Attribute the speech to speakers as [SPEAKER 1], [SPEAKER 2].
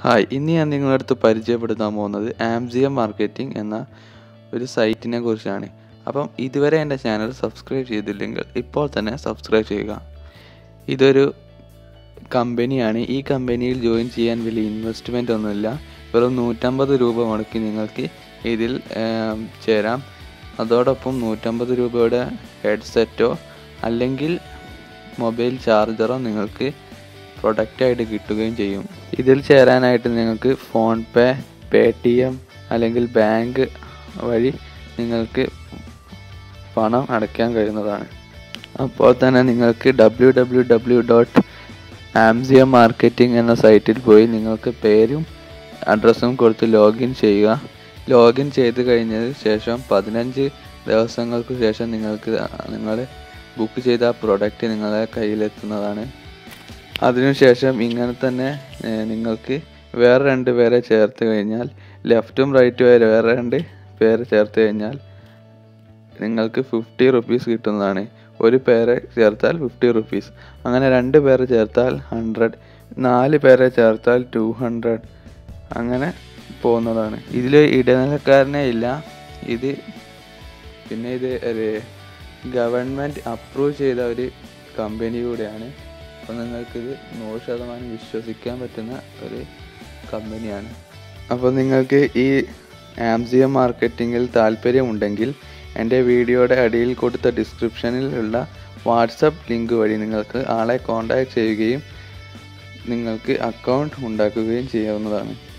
[SPEAKER 1] hi ഇന്ന് ഞാൻ നിങ്ങളുടെ അടുത്ത് പരിചയപ്പെടുത്താൻ പോകുന്നത് ആംസിയം മാർക്കറ്റിംഗ് എന്ന ഒരു സൈറ്റിനെ കുറിച്ചാണ് അപ്പം ഇതുവരെ എൻ്റെ ചാനൽ സബ്സ്ക്രൈബ് ചെയ്തില്ലെങ്കിൽ ഇപ്പോൾ തന്നെ സബ്സ്ക്രൈബ് ചെയ്യുക ഇതൊരു കമ്പനിയാണ് ഈ കമ്പനിയിൽ ജോയിൻ ചെയ്യാൻ വലിയ ഇൻവെസ്റ്റ്മെൻ്റ് ഒന്നുമില്ല വെറും നൂറ്റമ്പത് രൂപ മുടക്കി നിങ്ങൾക്ക് ഇതിൽ ഏം, ചേരാം അതോടൊപ്പം നൂറ്റമ്പത് രൂപയുടെ ഹെഡ്സെറ്റോ അല്ലെങ്കിൽ മൊബൈൽ ചാർജറോ നിങ്ങൾക്ക് പ്രൊഡക്റ്റായിട്ട് കിട്ടുകയും ചെയ്യും ഇതിൽ ചേരാനായിട്ട് നിങ്ങൾക്ക് ഫോൺ പേ പേ ടി എം അല്ലെങ്കിൽ ബാങ്ക് വഴി നിങ്ങൾക്ക് പണം അടയ്ക്കാൻ കഴിയുന്നതാണ് അപ്പോൾ തന്നെ നിങ്ങൾക്ക് W W W dot ആംസിയം marketing എന്ന സൈറ്റിൽ പോയി നിങ്ങൾക്ക് പേരും അഡ്രസ്സും കൊടുത്ത് ലോഗിൻ ചെയ്യുക ലോഗിൻ ചെയ്ത് കഴിഞ്ഞതിന് ശേഷം പതിനഞ്ച് ദിവസങ്ങൾക്ക് ശേഷം നിങ്ങൾക്ക് നിങ്ങൾ ബുക്ക് ചെയ്ത ആ പ്രൊഡക്റ്റ് നിങ്ങളുടെ കയ്യിലെത്തുന്നതാണ് അതിനുശേഷം ഇങ്ങനെ തന്നെ ഏഹ്, നിങ്ങൾക്ക് വേറെ രണ്ട് പേരെ ചേർത്ത് കഴിഞ്ഞാൽ ലെഫ്റ്റും റൈറ്റും ആയി വേറെ രണ്ട് പേരെ ചേർത്ത് കഴിഞ്ഞാൽ നിങ്ങൾക്ക് ഫിഫ്റ്റി റുപ്പീസ് കിട്ടുന്നതാണ് ഒരു പേരെ ചേർത്താൽ ഫിഫ്റ്റി റുപ്പീസ് അങ്ങനെ രണ്ട് പേരെ ചേർത്താൽ ഹൺഡ്രഡ് നാല് പേരെ ചേർത്താൽ ടു ഹൺഡ്രഡ് അങ്ങനെ പോകുന്നതാണ് ഇതിൽ ഇടനിലക്കാരനെ ഇല്ല ഇത് പിന്നെ ഇത് ഒരു ഗവൺമെൻറ് അപ്രൂവ് ചെയ്ത ഒരു കമ്പനി കൂടെയാണ് അപ്പോൾ നിങ്ങൾക്കിത് നൂറ് ശതമാനം വിശ്വസിക്കാൻ പറ്റുന്ന ഒരു കമ്പനിയാണ് അപ്പോൾ നിങ്ങൾക്ക് ഈ ആംസിയം മാർക്കറ്റിങ്ങിൽ താല്പര്യമുണ്ടെങ്കിൽ എൻ്റെ വീഡിയോയുടെ അടിയിൽ കൊടുത്ത ഡിസ്ക്രിപ്ഷനിൽ ഉള്ള വാട്സപ്പ് ലിങ്ക് വഴി നിങ്ങൾക്ക് ആളെ കോൺടാക്റ്റ് ചെയ്യുകയും നിങ്ങൾക്ക് അക്കൗണ്ട് ഉണ്ടാക്കുകയും ചെയ്യാവുന്നതാണ്